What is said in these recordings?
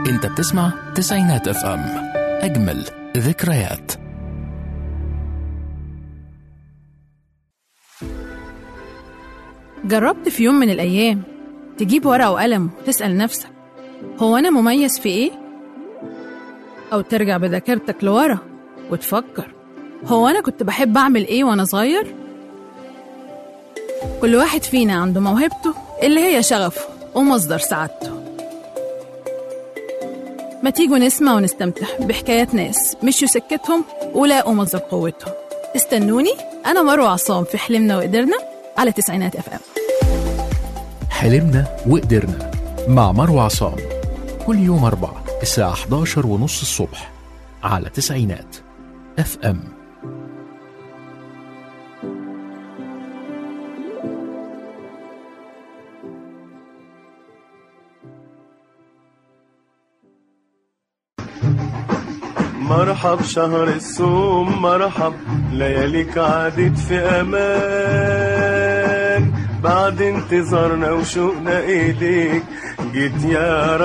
انت بتسمع تسعينات اف ام اجمل ذكريات جربت في يوم من الأيام تجيب ورقة وقلم وتسأل نفسك هو أنا مميز في إيه؟ أو ترجع بذاكرتك لورا وتفكر هو أنا كنت بحب أعمل إيه وأنا صغير؟ كل واحد فينا عنده موهبته اللي هي شغفه ومصدر سعادته ما تيجوا نسمع ونستمتع بحكايات ناس مشوا سكتهم ولاقوا مصدر قوتهم استنوني أنا مروة عصام في حلمنا وقدرنا على تسعينات اف ام حلمنا وقدرنا مع مروة عصام كل يوم أربعة الساعة 11 ونص الصبح على تسعينات اف ام مرحب شهر الصوم مرحب لياليك عادت في امان بعد انتظارنا وشوقنا ايديك جيت يا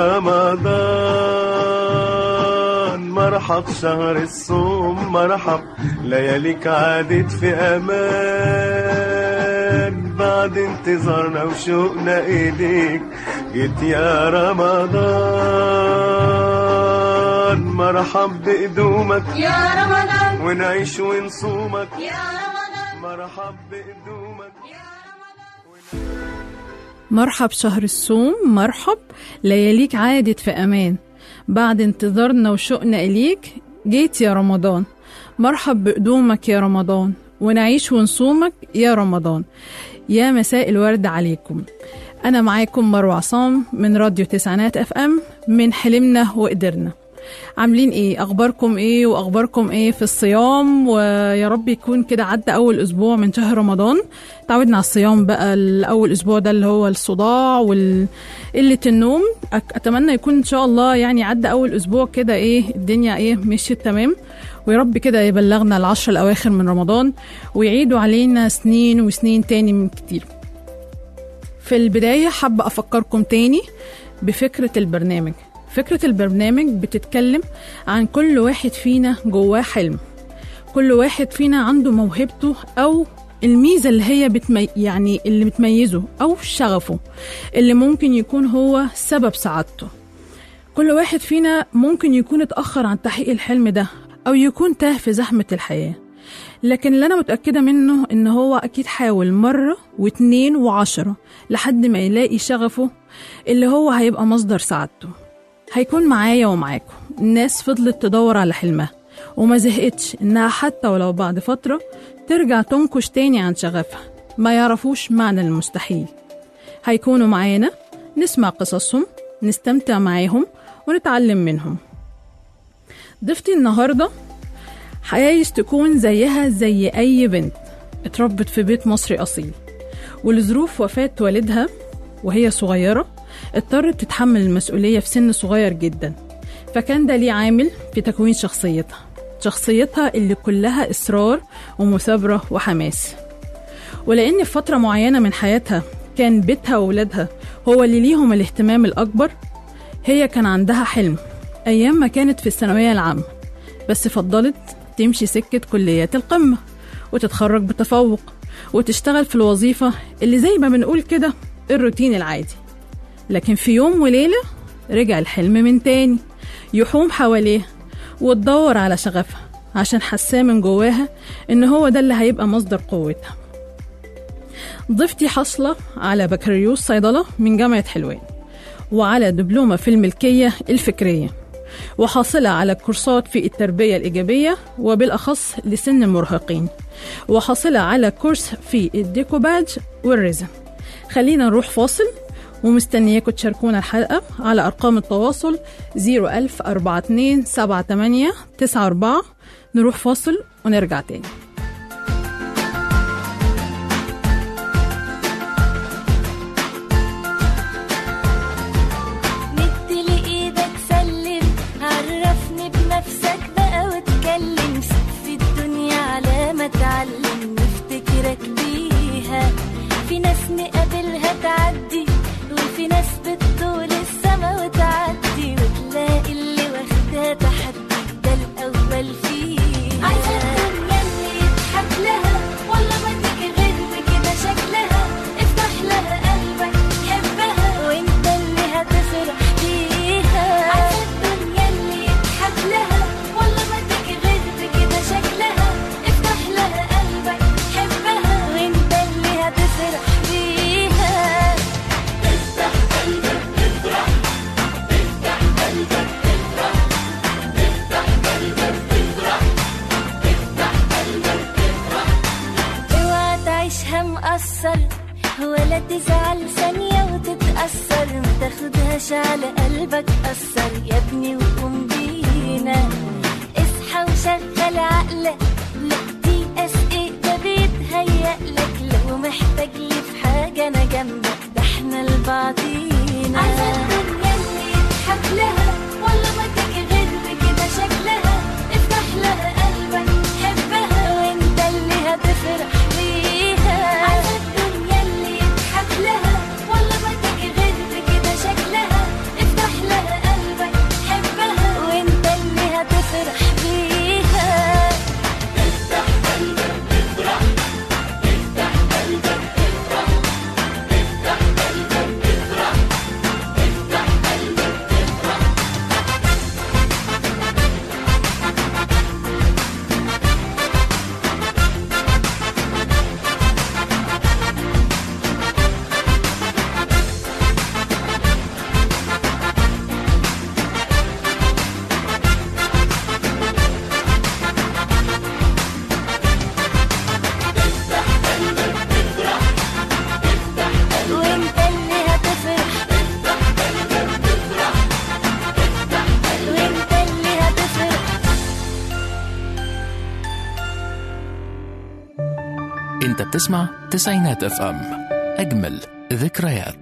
رمضان مرحب شهر الصوم مرحب لياليك عادت في امان بعد انتظارنا وشوقنا ايديك جيت يا رمضان مرحب بقدومك يا رمضان ونعيش ونصومك يا رمضان مرحب بقدومك مرحب شهر الصوم مرحب لياليك عادت في أمان بعد انتظارنا وشوقنا إليك جيت يا رمضان مرحب بقدومك يا رمضان ونعيش ونصومك يا رمضان يا مساء الورد عليكم أنا معاكم مروة عصام من راديو تسعينات أف أم من حلمنا وقدرنا عاملين ايه اخباركم ايه واخباركم ايه في الصيام ويا رب يكون كده عدى اول اسبوع من شهر رمضان تعودنا على الصيام بقى الاول اسبوع ده اللي هو الصداع وقله النوم أك- اتمنى يكون ان شاء الله يعني عدى اول اسبوع كده ايه الدنيا ايه مشيت تمام ويا رب كده يبلغنا العشر الاواخر من رمضان ويعيدوا علينا سنين وسنين تاني من كتير في البداية حابة أفكركم تاني بفكرة البرنامج فكرة البرنامج بتتكلم عن كل واحد فينا جواه حلم كل واحد فينا عنده موهبته أو الميزة اللي هي بتمي... يعني اللي بتميزه أو شغفه اللي ممكن يكون هو سبب سعادته كل واحد فينا ممكن يكون اتأخر عن تحقيق الحلم ده أو يكون تاه في زحمة الحياة لكن اللي أنا متأكدة منه إن هو أكيد حاول مرة واتنين وعشرة لحد ما يلاقي شغفه اللي هو هيبقى مصدر سعادته هيكون معايا ومعاكم الناس فضلت تدور على حلمها وما زهقتش إنها حتى ولو بعد فترة ترجع تنكش تاني عن شغفها ما يعرفوش معنى المستحيل هيكونوا معانا نسمع قصصهم نستمتع معاهم ونتعلم منهم ضيفتي النهارده عايز تكون زيها زي أي بنت اتربت في بيت مصري أصيل ولظروف وفاة والدها وهي صغيرة اضطرت تتحمل المسؤولية في سن صغير جدا فكان ده ليه عامل في تكوين شخصيتها شخصيتها اللي كلها إصرار ومثابرة وحماس ولأن في فترة معينة من حياتها كان بيتها وولادها هو اللي ليهم الاهتمام الأكبر هي كان عندها حلم أيام ما كانت في الثانوية العامة بس فضلت تمشي سكة كليات القمة وتتخرج بتفوق وتشتغل في الوظيفة اللي زي ما بنقول كده الروتين العادي لكن في يوم وليلة رجع الحلم من تاني يحوم حواليها وتدور على شغفها عشان حساه من جواها إن هو ده اللي هيبقى مصدر قوتها ضيفتي حاصلة على بكالوريوس صيدلة من جامعة حلوان وعلى دبلومة في الملكية الفكرية وحاصلة على كورسات في التربية الإيجابية وبالأخص لسن المراهقين وحاصلة على كورس في الديكوباج والرزم خلينا نروح فاصل ومستنياكم تشاركونا الحلقة على أرقام التواصل 01042 78 94 نروح فاصل ونرجع تاني مد لي ايدك سلم عرفني بنفسك بقى واتكلم سيب في الدنيا على ما اتعلم نفتكرك بيها في ناس نقابلها تعدي وفي ناس بتطول السما وتعدي وتلاقي تخافش على قلبك أثر يا ابني وقوم بينا اصحى وشغل عقلك لا دي اس ايه ده بيتهيألك لو محتاج لي في حاجة أنا جنبك ده احنا لبعضينا عايزة الدنيا اللي يضحك لها والله ما تيجي غير بكده شكلها افتح لها قلبك حبها وانت اللي هتفرح بيها عايزة الدنيا اللي يضحك لها والله ما تيجي غير بكده شكلها افتح لها قلبك حبها وانت اللي هتفرح بيها وانت اللي هتفرح وانت اللي هتفرح انت بتسمع تسعينات اف ام اجمل ذكريات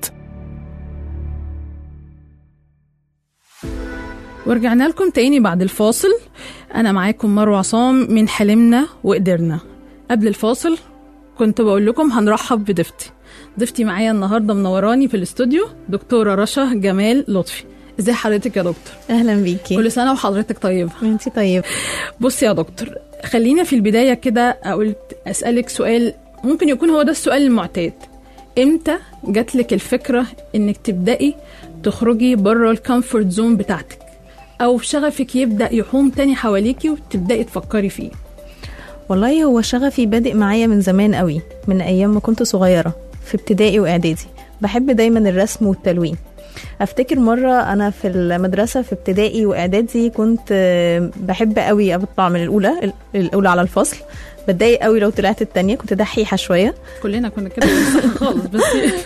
ورجعنا لكم تاني بعد الفاصل أنا معاكم مروة عصام من حلمنا وقدرنا قبل الفاصل كنت بقول لكم هنرحب بضيفتي ضيفتي معايا النهارده منوراني في الاستوديو دكتورة رشا جمال لطفي ازي حضرتك يا دكتور اهلا بيكي كل سنة وحضرتك طيبة انتي طيب بصي يا دكتور خلينا في البداية كده أقول أسألك سؤال ممكن يكون هو ده السؤال المعتاد امتى جات لك الفكرة انك تبدأي تخرجي بره الكومفورت زون بتاعتك او شغفك يبدأ يحوم تاني حواليكي وتبدأي تفكري فيه والله هو شغفي بادئ معايا من زمان قوي من ايام ما كنت صغيره في ابتدائي واعدادي بحب دايما الرسم والتلوين افتكر مره انا في المدرسه في ابتدائي واعدادي كنت آه، بحب قوي اطلع من الاولى ال- الاولى على الفصل بتضايق قوي لو طلعت التانية كنت دحيحه شويه كلنا كنا كده خالص بس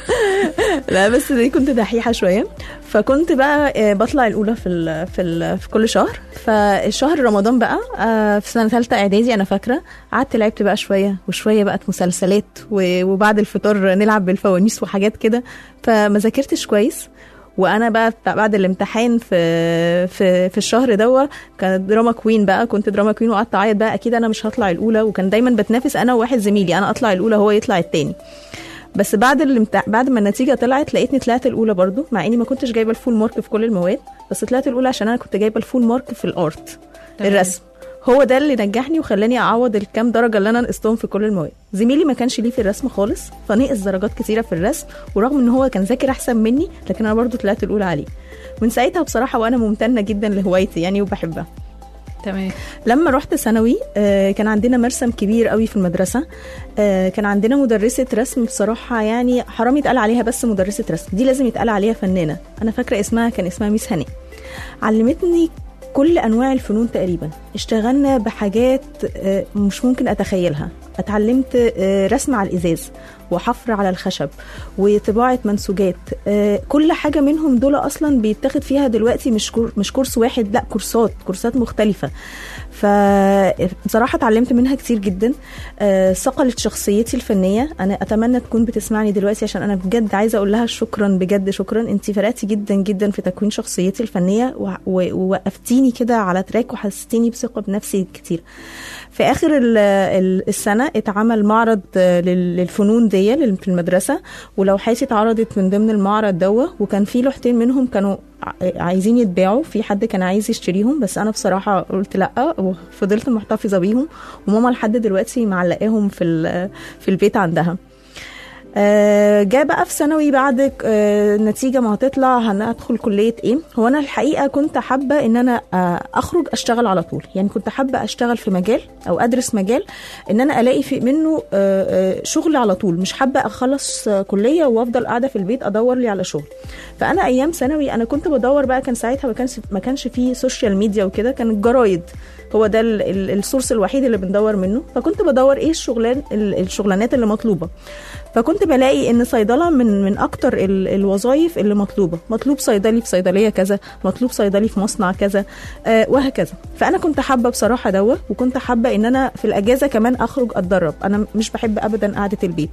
لا بس دي كنت دحيحه شويه فكنت بقى آه، بطلع الاولى في ال في ال في كل شهر فالشهر رمضان بقى آه، في سنه ثالثه اعدادي انا فاكره قعدت لعبت بقى شويه وشويه بقت مسلسلات و- وبعد الفطار نلعب بالفوانيس وحاجات كده فما ذاكرتش كويس وانا بقى بتاع- بعد الامتحان في في في الشهر دوا كانت دراما كوين بقى كنت دراما كوين وقعدت اعيط بقى اكيد انا مش هطلع الاولى وكان دايما بتنافس انا وواحد زميلي انا اطلع الاولى هو يطلع التاني بس بعد الامتع... بعد ما النتيجه طلعت لقيتني طلعت الاولى برضو مع اني ما كنتش جايبه الفول مارك في كل المواد بس طلعت الاولى عشان انا كنت جايبه الفول مارك في الارت تمام. الرسم هو ده اللي نجحني وخلاني اعوض الكام درجه اللي انا نقصتهم في كل المواد زميلي ما كانش ليه في الرسم خالص فنقص درجات كتيره في الرسم ورغم ان هو كان ذاكر احسن مني لكن انا برضو طلعت الاولى عليه من ساعتها بصراحه وانا ممتنه جدا لهوايتي يعني وبحبها تمام لما رحت ثانوي آه، كان عندنا مرسم كبير قوي في المدرسه آه، كان عندنا مدرسه رسم بصراحه يعني حرام يتقال عليها بس مدرسه رسم دي لازم يتقال عليها فنانه انا فاكره اسمها كان اسمها ميس هاني علمتني كل انواع الفنون تقريبا اشتغلنا بحاجات آه، مش ممكن اتخيلها اتعلمت آه، رسم على الازاز وحفر على الخشب وطباعه منسوجات آه، كل حاجه منهم دول اصلا بيتاخد فيها دلوقتي مش كور مش كورس واحد لا كورسات كورسات مختلفه فبصراحه اتعلمت منها كتير جدا آه، صقلت شخصيتي الفنيه انا اتمنى تكون بتسمعني دلوقتي عشان انا بجد عايزه اقول لها شكرا بجد شكرا انت فرقتي جدا جدا في تكوين شخصيتي الفنيه و- و- ووقفتيني كده على تراك وحسستيني بثقه بنفسي كتير في اخر ال- ال- السنه اتعمل معرض آه، لل- للفنون دي لل- في المدرسه ولوحاتي اتعرضت من ضمن المعرض دوا وكان في لوحتين منهم كانوا ع- عايزين يتباعوا في حد كان عايز يشتريهم بس انا بصراحه قلت لا وفضلت محتفظه بيهم وماما لحد دلوقتي معلقاهم في ال- في البيت عندها آه، جاء بقى في ثانوي بعد آه، النتيجه ما هتطلع هندخل كليه ايه هو انا الحقيقه كنت حابه ان انا آه، اخرج اشتغل على طول يعني كنت حابه اشتغل في مجال او ادرس مجال ان انا الاقي في منه آه، آه، شغل على طول مش حابه اخلص آه، كليه وافضل قاعده في البيت ادور لي على شغل فانا ايام ثانوي انا كنت بدور بقى كان ساعتها ما كانش ما كانش فيه سوشيال ميديا وكده كان الجرايد هو ده ال- ال- السورس الوحيد اللي بندور منه فكنت بدور ايه الشغلان ال- الشغلانات اللي مطلوبه فكنت بلاقي ان صيدله من من اكتر ال- الوظائف اللي مطلوبه مطلوب صيدلي في صيدليه كذا مطلوب صيدلي في مصنع كذا آه وهكذا فانا كنت حابه بصراحه دوه وكنت حابه ان انا في الاجازه كمان اخرج اتدرب انا مش بحب ابدا قعده البيت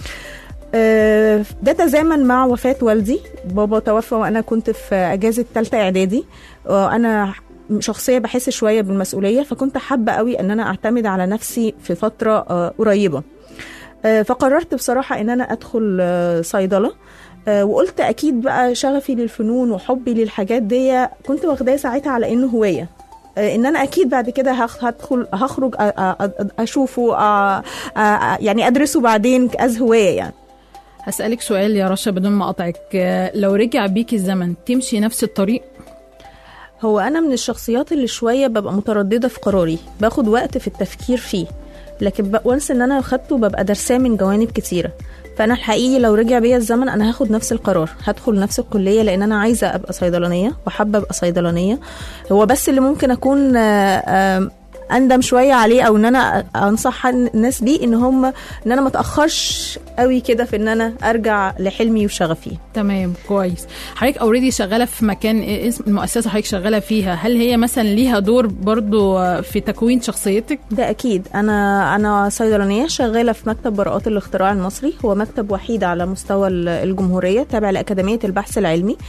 آه، ده تزامن مع وفاة والدي بابا توفى وأنا كنت في أجازة تالتة إعدادي وأنا شخصية بحس شوية بالمسؤولية فكنت حابة قوي أن أنا أعتمد على نفسي في فترة آه، قريبة آه، فقررت بصراحة أن أنا أدخل آه، صيدلة آه، وقلت أكيد بقى شغفي للفنون وحبي للحاجات دي كنت واخداه ساعتها على إنه هواية آه، ان انا اكيد بعد كده هخ- هدخل هخرج أ- أ- أ- اشوفه أ- أ- يعني ادرسه بعدين از هوايه يعني هسألك سؤال يا رشا بدون ما أقطعك آه، لو رجع بيك الزمن تمشي نفس الطريق هو انا من الشخصيات اللي شويه ببقى متردده في قراري باخد وقت في التفكير فيه لكن وانس ان انا خدته ببقى درساه من جوانب كتيره فانا الحقيقي لو رجع بيا الزمن انا هاخد نفس القرار هدخل نفس الكليه لان انا عايزه ابقى صيدلانيه وحابه ابقى صيدلانيه هو بس اللي ممكن اكون آه، آه، اندم شويه عليه او ان انا انصح الناس بيه ان هم ان انا ما اتاخرش قوي كده في ان انا ارجع لحلمي وشغفي تمام كويس حضرتك اوريدي شغاله في مكان إيه اسم المؤسسه حضرتك شغاله فيها هل هي مثلا ليها دور برضو آه، في تكوين شخصيتك ده اكيد انا انا صيدلانيه شغاله في مكتب براءات الاختراع المصري هو مكتب وحيد على مستوى ال- الجمهوريه تابع لاكاديميه البحث العلمي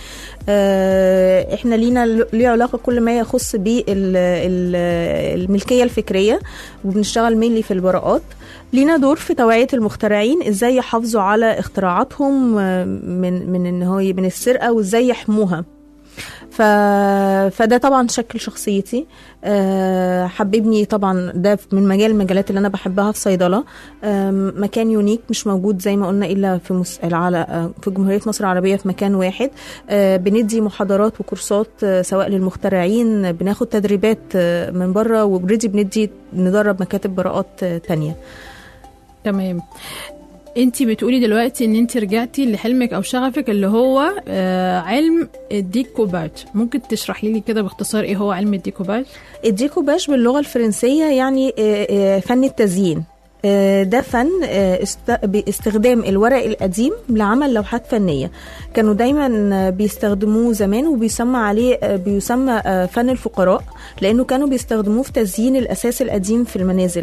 آه، احنا لينا ل- ليه علاقه كل ما يخص بالملكيه الفكريه وبنشتغل مينلي في البراءات لينا دور في توعيه المخترعين ازاي يحافظوا على اختراعاتهم آه، من من ان هو من السرقه وازاي يحموها ف... فده طبعا شكل شخصيتي أه حببني طبعا ده من مجال المجالات اللي انا بحبها في صيدله أم، مكان يونيك مش موجود زي ما قلنا الا في مس... على آه، في جمهوريه مصر العربيه في مكان واحد أه بندي محاضرات وكورسات آه، سواء للمخترعين بناخد تدريبات آه، من بره وبريدي بندي ندرب مكاتب براءات آه، تانية تمام انت بتقولي دلوقتي ان انت رجعتي لحلمك او شغفك اللي هو آه علم الديكوباج ممكن تشرحي لي كده باختصار ايه هو علم الديكوباج الديكوباج باللغة الفرنسية يعني آه، آه، فن التزيين آه، ده فن آه، است- باستخدام الورق القديم لعمل لوحات فنية كانوا دايما آه، بيستخدموه زمان وبيسمى عليه آه، بيسمى آه، فن الفقراء لأنه كانوا بيستخدموه في تزيين الأساس القديم في المنازل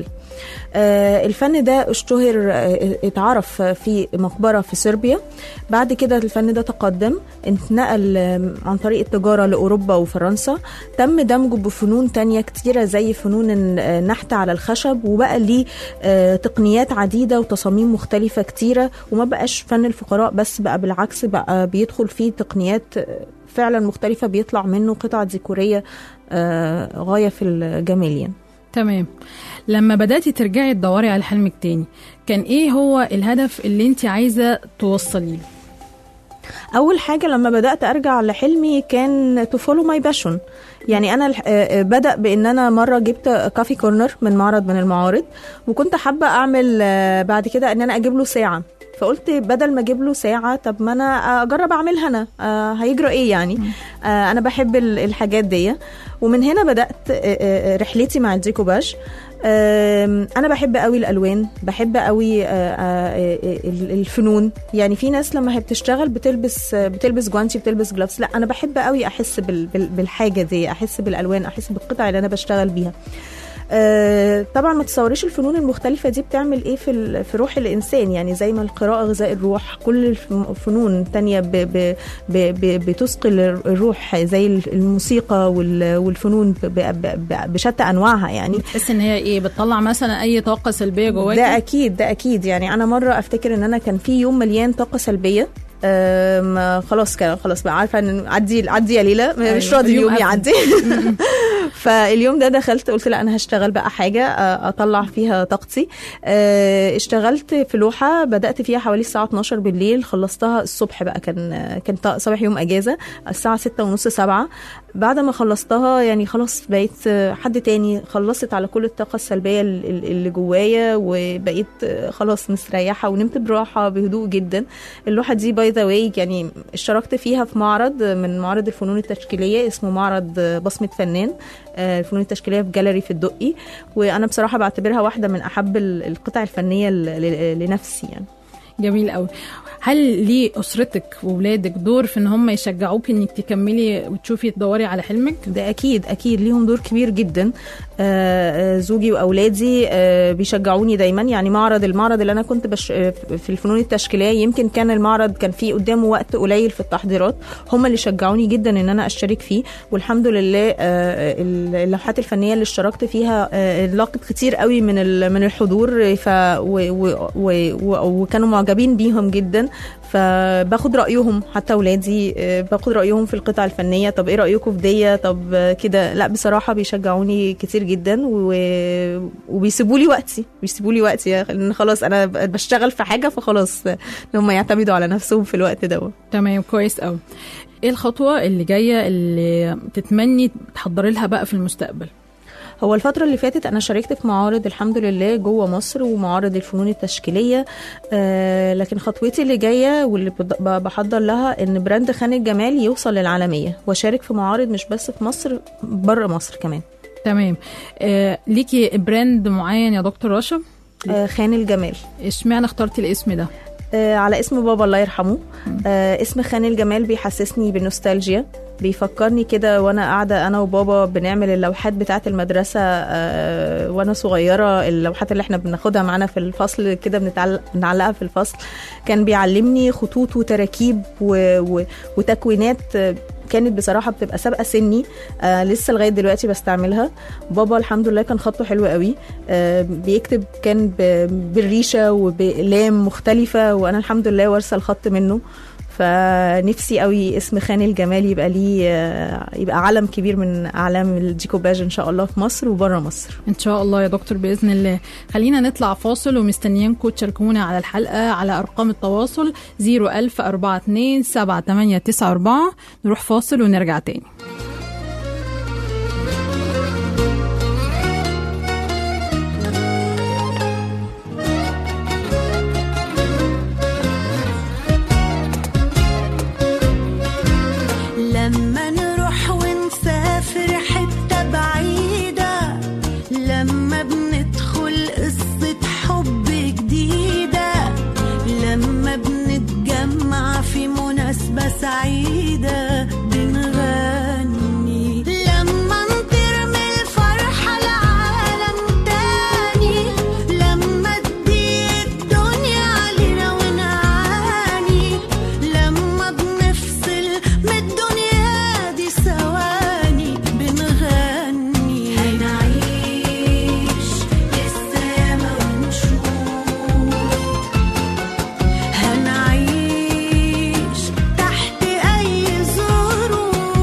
آه، الفن ده اشتهر آه، اتعرف في مقبرة في صربيا بعد كده الفن ده تقدم اتنقل آه، عن طريق التجارة لأوروبا وفرنسا تم دمجه بفنون تانية كتيرة زي فنون النحت على الخشب وبقى ليه آه، تقنيات عديدة وتصاميم مختلفة كتيرة وما بقاش فن الفقراء بس بقى بالعكس بقى بيدخل فيه تقنيات آه، فعلا مختلفة بيطلع منه قطع ديكورية آه، غاية في الجمال يعني تمام لما بدأتي ترجعي تدوري على حلمك تاني كان ايه هو الهدف اللي انت عايزة توصلي له اول حاجه لما بدات ارجع لحلمي كان تو فولو ماي باشون يعني انا الح- آه، آه، بدا بان انا مره جبت كافي كورنر من معرض من المعارض وكنت حابه اعمل آه، بعد كده ان انا اجيب له ساعه فقلت بدل ما اجيب له ساعه طب ما انا اجرب اعملها انا آه، هيجرى ايه يعني آه، انا بحب ال- الحاجات دي ومن هنا بدات آه، آه، رحلتي مع الديكوباج آم، انا بحب قوي الالوان بحب قوي آه، آه، آه، ال- الفنون يعني في ناس لما هي بتشتغل بتلبس آه، بتلبس جوانتي بتلبس جلافز لا انا بحب قوي احس بال- بال- بالحاجه دي احس بالالوان احس بالقطع اللي انا بشتغل بيها آه، طبعا ما تصوريش الفنون المختلفة دي بتعمل ايه في ال- في روح الإنسان يعني زي ما القراءة غذاء الروح كل الف- الفنون التانية ب- ب- ب- ب- بتثقل الروح زي الموسيقى وال- والفنون ب- ب- ب- بشتى أنواعها يعني تحس ان هي ايه بتطلع مثلا اي طاقة سلبية جواكي ده اكيد ده اكيد يعني انا مره افتكر ان انا كان في يوم مليان طاقه سلبيه أم، خلاص كان خلاص بقى عارفه ان عدي عدي يا ليلى مش أيوة، راضي اليوم اليوم قفل. يعدي فاليوم ده دخلت قلت لا انا هشتغل بقى حاجه أ- اطلع فيها طاقتي أه، اشتغلت في لوحه بدات فيها حوالي الساعه 12 بالليل خلصتها الصبح بقى كان كان ط- صباح يوم اجازه الساعه 6 ونص 7 بعد ما خلصتها يعني خلاص بقيت حد تاني خلصت على كل الطاقه السلبيه ال- ال- اللي جوايا وبقيت خلاص مستريحه ونمت براحه بهدوء جدا اللوحه دي باي ذا واي يعني اشتركت فيها في معرض من معرض الفنون التشكيليه اسمه معرض بصمه فنان آه، الفنون التشكيليه في جاليري في الدقي وانا بصراحه بعتبرها واحده من احب ال- القطع الفنيه ل- ل- لنفسي يعني جميل قوي هل ليه اسرتك واولادك دور في ان هم يشجعوك انك تكملي وتشوفي تدوري على حلمك ده اكيد اكيد ليهم دور كبير جدا آه، آه، زوجي واولادي آه، بيشجعوني دايما يعني معرض المعرض اللي انا كنت بش آه، في الفنون التشكيليه يمكن كان المعرض كان فيه قدامه وقت قليل في التحضيرات هم اللي شجعوني جدا ان انا اشترك فيه والحمد لله آه، اللوحات الفنيه اللي اشتركت فيها آه، لاقت كتير قوي من ال- من الحضور ف و و و و وكانوا معجبين بيهم جدا فباخد رايهم حتى اولادي آه، باخد رايهم في القطع الفنيه طب ايه رايكم في دي طب آه، كده لا بصراحه بيشجعوني كتير جدا و... وبيسيبوا لي وقتي بيسيبوا لي وقتي لان خلاص انا ب- بشتغل في حاجه فخلاص آه، ان هم يعتمدوا على نفسهم في الوقت ده تمام كويس قوي ايه الخطوه اللي جايه اللي تتمني تحضري لها بقى في المستقبل هو الفترة اللي فاتت أنا شاركت في معارض الحمد لله جوه مصر ومعارض الفنون التشكيلية آه لكن خطوتي اللي جاية واللي بد- ب- بحضر لها إن براند خان الجمال يوصل للعالمية وأشارك في معارض مش بس في مصر بره مصر كمان تمام آه ليكي براند معين يا دكتور رشا آه خان الجمال اشمعنى اخترتي الاسم ده آه على اسم بابا الله يرحمه آه اسم خان الجمال بيحسسني بالنوستالجيا بيفكرني كده وانا قاعده انا وبابا بنعمل اللوحات بتاعه المدرسه آه وانا صغيره اللوحات اللي احنا بناخدها معانا في الفصل كده بنتعلق بنعلقها في الفصل كان بيعلمني خطوط وتراكيب و... و... وتكوينات آه، كانت بصراحه بتبقى سابقه سني آه لسه لغايه دلوقتي بستعملها بابا الحمد لله كان خطه حلو قوي آه بيكتب كان ب... بالريشه وباقلام مختلفه وانا الحمد لله وارثه الخط منه فنفسي قوي اسم خان الجمال يبقى ليه آه، يبقى علم كبير من اعلام الديكوباج ان شاء الله في مصر وبره مصر ان شاء الله يا دكتور باذن الله خلينا نطلع فاصل ومستنيينكم تشاركونا على الحلقه على ارقام التواصل 01042 7894 نروح فاصل ونرجع تاني لما نروح ونسافر حتة بعيدة لما بندخل قصة حب جديدة لما بنتجمع في مناسبة سعيدة بنغني لما نطير من الفرحة لعالم تاني لما تضيق الدنيا علينا ونعاني لما بنفصل من الدنيا دي ثواني بنغني هنعيش لسه ياما ونشوف هنعيش تحت أي ظروف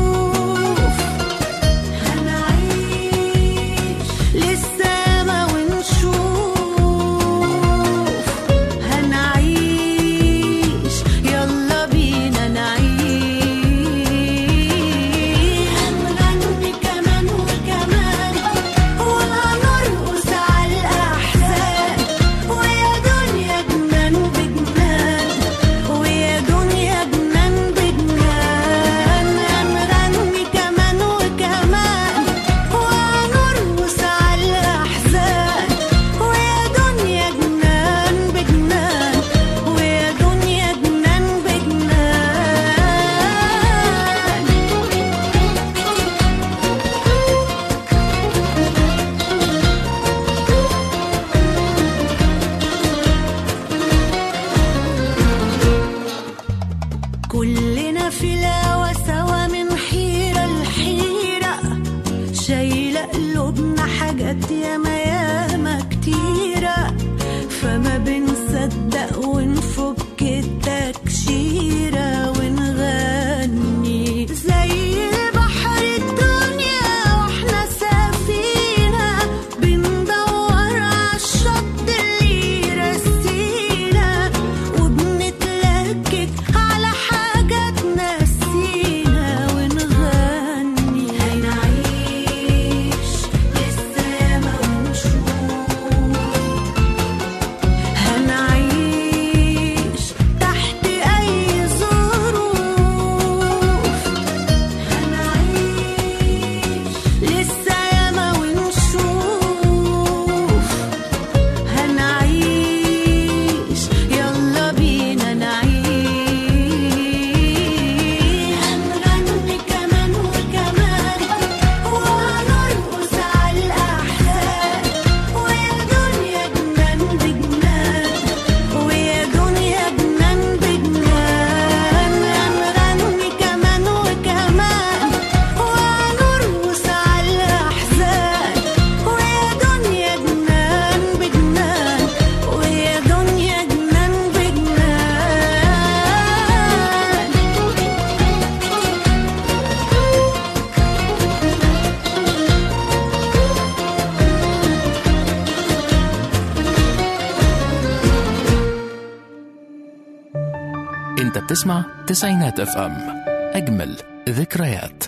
بتسمع تسعينات اف ام أجمل ذكريات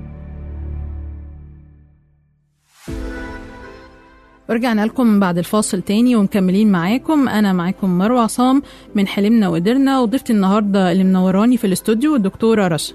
ورجعنا لكم بعد الفاصل تاني ومكملين معاكم انا معاكم مروه عصام من حلمنا وقدرنا وضيفتي النهارده اللي منوراني في الاستوديو الدكتوره رشا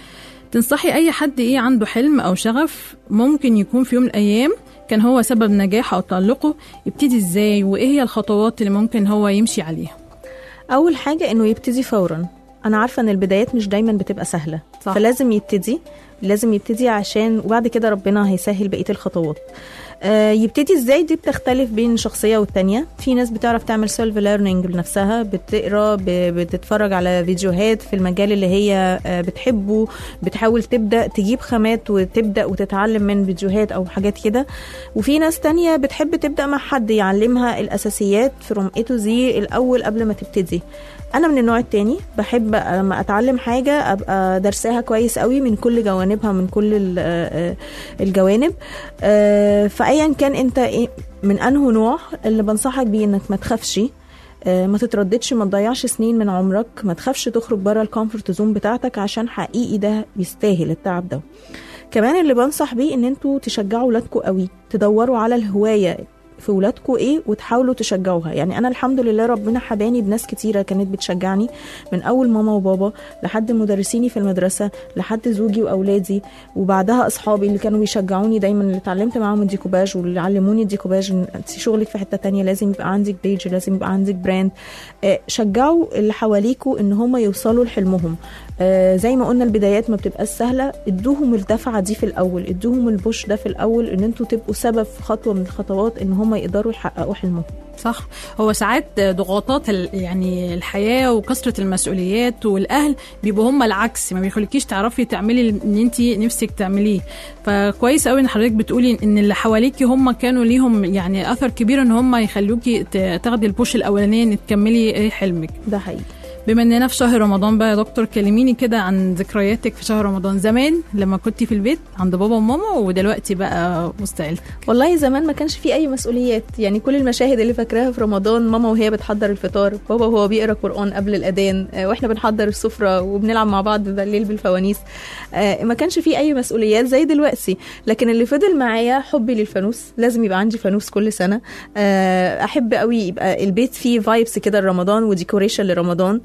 تنصحي اي حد ايه عنده حلم او شغف ممكن يكون في يوم من الايام كان هو سبب نجاحه او تألقه يبتدي ازاي وايه هي الخطوات اللي ممكن هو يمشي عليها اول حاجه انه يبتدي فورا انا عارفه ان البدايات مش دايما بتبقى سهله صح. فلازم يبتدي لازم يبتدي عشان وبعد كده ربنا هيسهل بقيه الخطوات آه، يبتدي ازاي دي بتختلف بين شخصيه والتانية في ناس بتعرف تعمل سيلف ليرنينج لنفسها بتقرا ب- بتتفرج على فيديوهات في المجال اللي هي آه، بتحبه بتحاول تبدا تجيب خامات وتبدا وتتعلم من فيديوهات او حاجات كده وفي ناس تانية بتحب تبدا مع حد يعلمها الاساسيات فروم A to Z الاول قبل ما تبتدي انا من النوع التاني بحب لما اتعلم حاجه ابقى درساها كويس قوي من كل جوانبها من كل ال- آه، آه، الجوانب آه، فايا كان انت إيه- من انه نوع اللي بنصحك بيه انك ما تخافش آه، ما تترددش ما تضيعش سنين من عمرك ما تخافش تخرج بره الكومفورت زون بتاعتك عشان حقيقي ده يستاهل التعب ده كمان اللي بنصح بيه ان انتوا تشجعوا ولادكم قوي تدوروا على الهوايه في ولادكم ايه وتحاولوا تشجعوها يعني انا الحمد لله ربنا حباني بناس كتيره كانت بتشجعني من اول ماما وبابا لحد مدرسيني في المدرسه لحد زوجي واولادي وبعدها اصحابي اللي كانوا بيشجعوني دايما اللي اتعلمت معاهم الديكوباج واللي علموني الديكوباج إن انت شغلك في حته تانية لازم يبقى عندك بيج لازم يبقى عندك براند آه، شجعوا اللي حواليكوا ان هم يوصلوا لحلمهم آه، زي ما قلنا البدايات ما بتبقاش سهله ادوهم الدفعه دي في الاول ادوهم البوش ده في الاول ان انتوا تبقوا سبب في خطوه من الخطوات ان هم يقدروا يحققوا حلمهم صح هو ساعات ضغوطات ال- يعني الحياه وكثره المسؤوليات والاهل بيبقوا هم العكس ما بيخليكيش تعرفي تعملي اللي انت نفسك تعمليه فكويس قوي ان حضرتك بتقولي ان اللي حواليكي هم كانوا ليهم يعني اثر كبير ان هم يخلوكي ت- تاخدي البوش الاولانيه ان تكملي ايه حلمك ده حقيقي بما اننا في شهر رمضان بقى يا دكتور كلميني كده عن ذكرياتك في شهر رمضان زمان لما كنتي في البيت عند بابا وماما ودلوقتي بقى وسط عيلتك والله زمان ما كانش في اي مسؤوليات يعني كل المشاهد اللي فاكراها في رمضان ماما وهي بتحضر الفطار بابا وهو بيقرا قران قبل الاذان آه، واحنا بنحضر السفره وبنلعب مع بعض بالليل بالفوانيس آه، ما كانش في اي مسؤوليات زي دلوقتي لكن اللي فضل معايا حبي للفانوس لازم يبقى عندي فانوس كل سنه آه، احب قوي يبقى البيت فيه فايبس كده لرمضان وديكوريشن لرمضان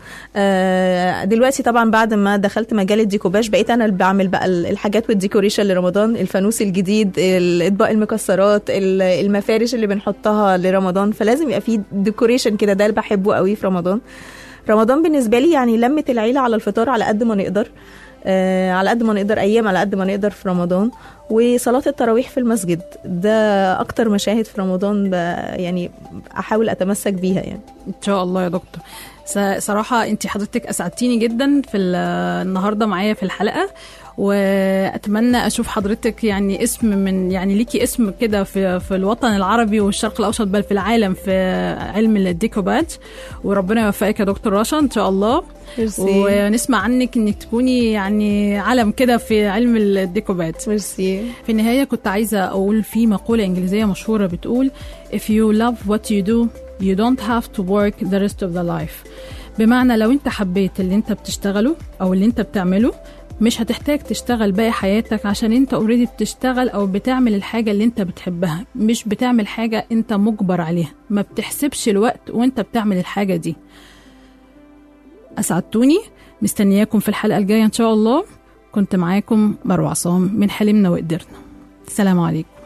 آه، دلوقتي طبعا بعد ما دخلت مجال الديكوباج بقيت انا اللي بعمل بقى ال- الحاجات والديكوريشن لرمضان الفانوس الجديد الاطباق المكسرات ال- المفارش اللي بنحطها لرمضان فلازم يبقى فيه ديكوريشن كده ده اللي بحبه قوي في رمضان رمضان بالنسبه لي يعني لمه العيله على الفطار على قد ما نقدر آه على قد ما نقدر ايام على قد ما نقدر في رمضان وصلاه التراويح في المسجد ده اكتر مشاهد في رمضان ب- يعني احاول اتمسك بيها يعني ان شاء الله يا دكتور س- صراحة انت حضرتك اسعدتيني جدا في ال- النهاردة معايا في الحلقة واتمنى اشوف حضرتك يعني اسم من يعني ليكي اسم كده في في الوطن العربي والشرق الاوسط بل في العالم في علم الديكوباج وربنا يوفقك يا دكتور رشا ان شاء الله ونسمع عنك انك تكوني يعني علم كده في علم الديكوباج ميرسي في النهاية كنت عايزة أقول في مقولة إنجليزية مشهورة بتقول If you love what you do you don't have to work the rest of the life بمعنى لو أنت حبيت اللي أنت بتشتغله أو اللي أنت بتعمله مش هتحتاج تشتغل باقي حياتك عشان انت اوريدي بتشتغل او بتعمل الحاجة اللي انت بتحبها مش بتعمل حاجة انت مجبر عليها ما بتحسبش الوقت وانت بتعمل الحاجة دي اسعدتوني مستنياكم في الحلقة الجاية ان شاء الله كنت معاكم مروة عصام من حلمنا وقدرنا السلام عليكم